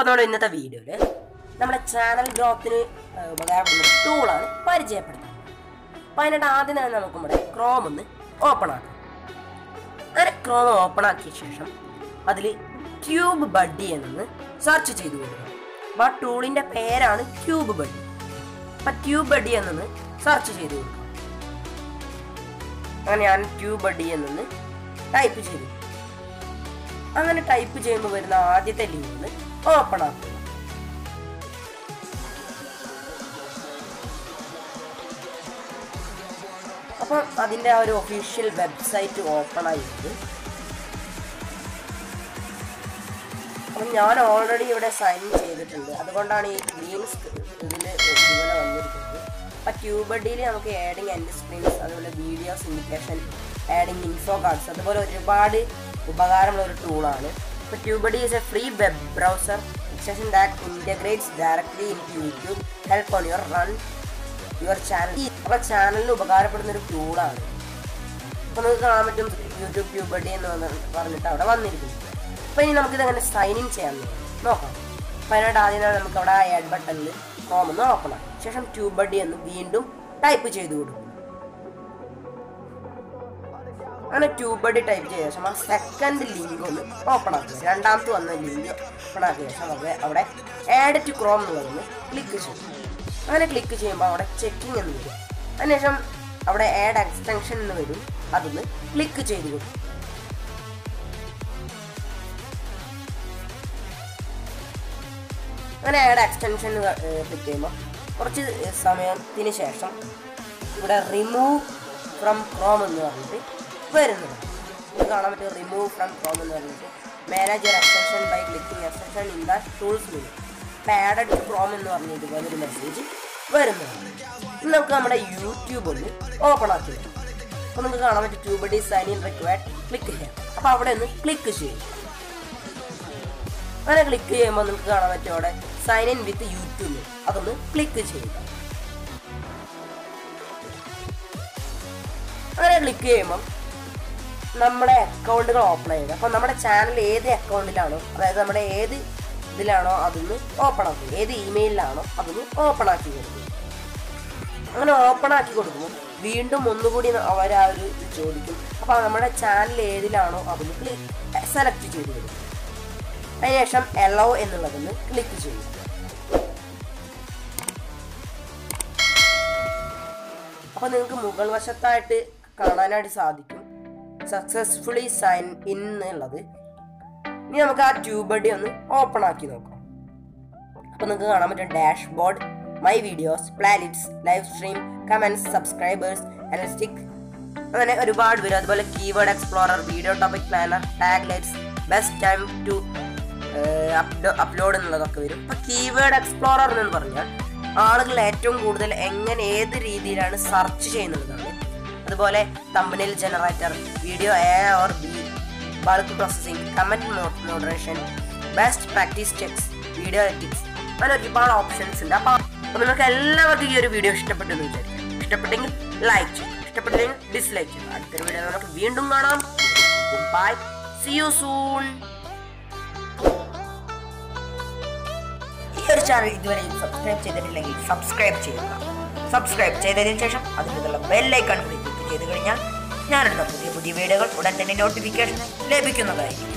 അപ്പോൾ നമ്മുടെ ഇന്നത്തെ വീഡിയോയിൽ നമ്മുടെ ചാനൽ ഗ്രോത്തിന് ഉപകാരപ്പെടുന്ന ഒരു ടൂളാണ് പരിചയപ്പെടുത്തുന്നത് അപ്പോൾ അതിനായിട്ട് ആദ്യം തന്നെ നമുക്ക് നമ്മുടെ ക്രോം ഒന്ന് ഓപ്പൺ ആക്കാം അങ്ങനെ ക്രോം ഓപ്പൺ ആക്കിയ ശേഷം അതിൽ ക്യൂബ് ബഡ്ഡി എന്നൊന്ന് സെർച്ച് ചെയ്ത് കൊടുക്കണം അപ്പോൾ ആ ടൂളിൻ്റെ പേരാണ് ക്യൂബ് ബഡ്ഡി അപ്പം ട്യൂബ് ബഡ്ഡി എന്നൊന്ന് സെർച്ച് ചെയ്ത് കൊടുക്കണം അങ്ങനെ ഞാൻ ട്യൂബ് ബഡ്ഡി എന്നൊന്ന് ടൈപ്പ് ചെയ്തു അങ്ങനെ ടൈപ്പ് ചെയ്യുമ്പോൾ വരുന്ന ആദ്യത്തെ ലിങ്ക് ഓപ്പൺ ആക്കുക അപ്പം അതിൻ്റെ ആ ഒരു ഒഫീഷ്യൽ വെബ്സൈറ്റ് ഓപ്പൺ ആയിട്ട് അപ്പം ഞാൻ ഓൾറെഡി ഇവിടെ സൈൻ ചെയ്തിട്ടുണ്ട് അതുകൊണ്ടാണ് ഈ ഗ്രീൻ ഇതിൽ ഇതുപോലെ വന്നിരിക്കുന്നത് അപ്പം ട്യൂബഡിയിൽ നമുക്ക് ആഡിങ് എൻഡ് സ്ക്രീൻസ് അതുപോലെ videos indication adding info cards അതുപോലെ ഒരുപാട് ഉപകാരമുള്ള ഒരു ടൂളാണ് ഇപ്പോൾ TubeBuddy is a free web browser extension that integrates directly in YouTube help on your run your channel അപ്പോൾ ചാനലിന് ഉപകാരപ്പെടുന്ന ഒരു ടൂളാണ് അപ്പോൾ നിങ്ങൾക്ക് കാണാൻ പറ്റും യൂട്യൂബ് ട്യൂബഡി എന്ന് പറഞ്ഞ- പറഞ്ഞിട്ട് അവിടെ വന്നിരിക്കുന്നു അപ്പോൾ ഇനി നമുക്കിത് അങ്ങനെ സൈൻ ഇൻ ചെയ്യാൻ നോക്കാം അപ്പോൾ അതിനായിട്ട് ആദ്യം തന്നെ നമുക്ക് അവിടെ ആ ആഡ് ബട്ടണിൽ കോം ഒന്ന് ഓപ്പൺ ആക്കാം ശേഷം ട്യൂബഡി എന്ന് വീണ്ടും ടൈപ്പ് ചെയ്ത് കൊടുക്കും അങ്ങനെ ട്യൂബഡി ടൈപ്പ് ചെയ്ത ശേഷം ആ സെക്കൻഡ് ലിങ്ക് ഒന്ന് ഓപ്പൺ ആക്കുക രണ്ടാമത്തെ വന്ന ലിങ്ക് ഓപ്പൺ ആക്കിയ ശേഷം അവിടെ അവിടെ ആഡ് ടു ക്രോം എന്ന് പറയുന്നത് ക്ലിക്ക് ചെയ്യും അങ്ങനെ ക്ലിക്ക് ചെയ്യുമ്പോൾ അവിടെ ചെക്കിംഗ് എന്ന് വരും അതിനുശേഷം അവിടെ ആഡ് എക്സ്റ്റൻഷൻ എന്ന് വരും അതൊന്ന് ക്ലിക്ക് ചെയ്ത് കൊടുക്കും അങ്ങനെ ആഡ് എക്സ്റ്റൻഷൻ ക്ലിക്ക് ചെയ്യുമ്പോൾ കുറച്ച് സമയത്തിന് ശേഷം ഇവിടെ റിമൂവ് ഫ്രം ക്രോം എന്ന് പറഞ്ഞിട്ട് വരുന്നുണ്ട് ഇത് കാണാൻ പറ്റും റിമൂവ് ഫ്രം ക്രോം എന്ന് പറഞ്ഞിട്ട് manage your extension by clicking extension in the tools menu അപ്പോൾ ആഡഡ് ടു ക്രോം എന്ന് പറഞ്ഞ് ഇതുപോലെ ഒരു മെസ്സേജ് വരുന്നുണ്ട് ഇനി നമുക്ക് നമ്മുടെ യൂട്യൂബ് ഒന്ന് ഓപ്പൺ ആക്കി വരാം അപ്പോൾ നിങ്ങൾക്ക് കാണാൻ പറ്റും TubeBuddy sign in required click ചെയ്യാം അപ്പോൾ അവിടെ ഒന്ന് ക്ലിക്ക് ചെയ്യും അങ്ങനെ ക്ലിക്ക് ചെയ്യുമ്പോൾ നിങ്ങൾക്ക് കാണാൻ പറ്റും അവിടെ സൈൻ ഇൻ വിത്ത് യൂട്യൂബ് അതൊന്ന് ക്ലിക്ക് ചെയ്യുക അങ്ങനെ ക്ലിക്ക് ചെയ്യുമ്പം നമ്മുടെ അക്കൗണ്ടുകൾ ഓപ്പൺ ചെയ്യുക അപ്പോൾ നമ്മുടെ ചാനൽ ഏത് അക്കൗണ്ടിലാണോ അതായത് നമ്മുടെ ഏത് ഇതിലാണോ അതൊന്ന് ഓപ്പൺ ആക്കി ഏത് ഇമെയിലാണോ അതൊന്ന് ഓപ്പൺ ആക്കി കൊടുക്കും അങ്ങനെ ഓപ്പൺ ആക്കി കൊടുക്കുമ്പോൾ വീണ്ടും ഒന്നുകൂടി അവർ ആ ഒരു ഇത് ചോദിക്കും അപ്പോൾ നമ്മുടെ ചാനൽ ഏതിലാണോ അതൊന്ന് ക്ലിക്ക് സെലക്ട് ചെയ്ത് വരും അതിനുശേഷം എലോ എന്നുള്ളതൊന്ന് ക്ലിക്ക് ചെയ്യും അപ്പോൾ നിങ്ങൾക്ക് മുകൾ വശത്തായിട്ട് കാണാനായിട്ട് സാധിക്കും സക്സസ്ഫുള്ളി സൈൻ ഇൻ എന്നുള്ളത് ഇനി നമുക്ക് ആ ട്യൂബഡി ഒന്ന് ഓപ്പൺ ആക്കി നോക്കാം അപ്പോൾ നിങ്ങൾക്ക് കാണാൻ പറ്റും dashboard my videos playlists live stream comments subscribers analytics അങ്ങനെ ഒരുപാട് വരും അതുപോലെ keyword explorer video topic planner tag lists best time to upload എന്നുള്ളതൊക്കെ വരും അപ്പോൾ കീവേഡ് എക്സ്പ്ലോറർ എന്ന് പറഞ്ഞാൽ ആളുകൾ ഏറ്റവും കൂടുതൽ എങ്ങനെ ഏത് രീതിയിലാണ് സെർച്ച് ചെയ്യുന്നതാണ് അതുപോലെ thumbnail generator video A or B bulk processing comment moderation best practice checks video ethics അങ്ങനെ ഒരുപാട് ഓപ്ഷൻസ് ഉണ്ട് അപ്പോൾ അപ്പോൾ നിങ്ങൾക്ക് എല്ലാവർക്കും ഈ ഒരു വീഡിയോ ഇഷ്ടപ്പെട്ടെന്ന് വിചാരിക്കും ഇഷ്ടപ്പെട്ടെങ്കിൽ ലൈക്ക് ചെയ്യും ഇഷ്ടപ്പെട്ടില്ലെങ്കിൽ ഡിസ്ലൈക്ക് ചെയ്യും അടുത്തൊരു വീഡിയോ നമുക്ക് വീണ്ടും കാണാം ബൈ സി യു സൂൺ ഈ ഒരു ചാനൽ ഇതുവരെ സബ്സ്ക്രൈബ് ചെയ്തിട്ടില്ലെങ്കിൽ സബ്സ്ക്രൈബ് ചെയ്യുക സബ്സ്ക്രൈബ് ചെയ്തതിനു ശേഷം അതിലുള്ള ബെല്ലൈക്കൺ കൂടി ക്ലിക്ക് ചെയ്ത് കഴിഞ്ഞാൽ ഞാനിടുന്ന പുതിയ പുതിയ വീഡിയോകൾ ഉടൻ തന്നെ നോട്ടിഫിക്കേഷൻ ലഭിക്കുന്നതായിരിക്കും